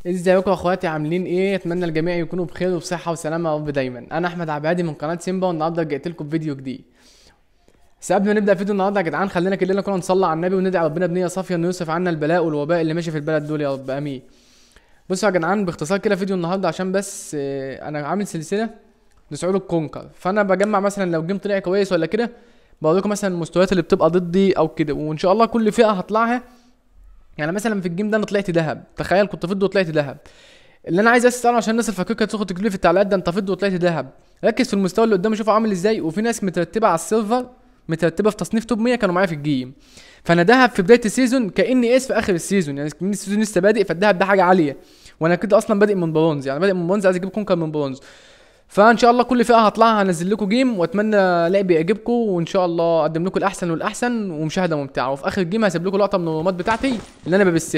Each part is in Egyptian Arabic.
ازيكم يا اخواتي عاملين ايه اتمنى الجميع يكونوا بخير وبصحه وسلامه يا رب دايما انا احمد عبادي من قناه سيمبا والنهارده جيت لكم بفيديو جديد بس قبل ما نبدا فيديو النهارده يا جدعان خلينا كلنا كنا نصلي على النبي وندعي ربنا بنيه صافيه انه يصرف عنا البلاء والوباء اللي ماشي في البلد دول يا رب امين بصوا يا جدعان باختصار كده فيديو النهارده عشان بس آه، انا عامل سلسله لصعود الكونكر فانا بجمع مثلا لو جيم طلع كويس ولا كده بوريكم مثلا المستويات اللي بتبقى ضدي او كده وان شاء الله كل فئه هطلعها يعني مثلا في الجيم ده انا طلعت ذهب تخيل كنت فضه وطلعت ذهب اللي انا عايز اسال عشان الناس الفكاكه تدخل تكتب لي في التعليقات ده انت فضه وطلعت ذهب ركز في المستوى اللي قدامي شوفه عامل ازاي وفي ناس مترتبه على السيرفر مترتبه في تصنيف توب 100 كانوا معايا في الجيم فانا دهب في بدايه السيزون كاني اس في اخر السيزون يعني كأن السيزون لسه بادئ فالدهب ده حاجه عاليه وانا كده اصلا بادئ من برونز يعني بادئ من برونز عايز اجيب كونكر من برونز فان شاء الله كل فئه هطلعها هنزل لكم جيم واتمنى لعب يعجبكم وان شاء الله اقدم لكم الاحسن والاحسن ومشاهده ممتعه وفي اخر الجيم هسيب لكم لقطه من الرومات بتاعتي اللي انا ببثها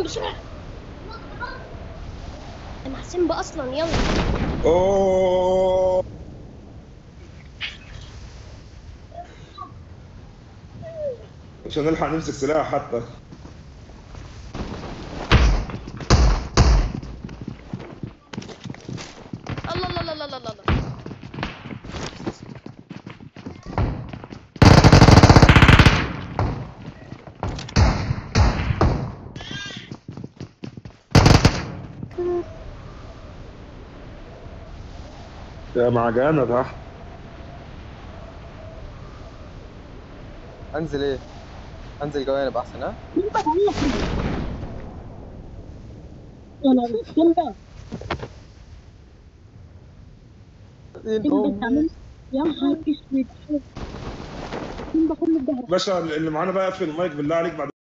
بسرعة مع سيمبا اصلا يلا اوه مش هنلحق نمسك سلاح حتى الله الله الله الله الله الله يا معجنة تحت انزل ايه انزل جوانب احسن ها انا سيمبا دين سيمبا أمي. تعمل يا نهار اسود سيمبا كله الظهر باشا اللي معانا بقى اقفل المايك بالله عليك بعد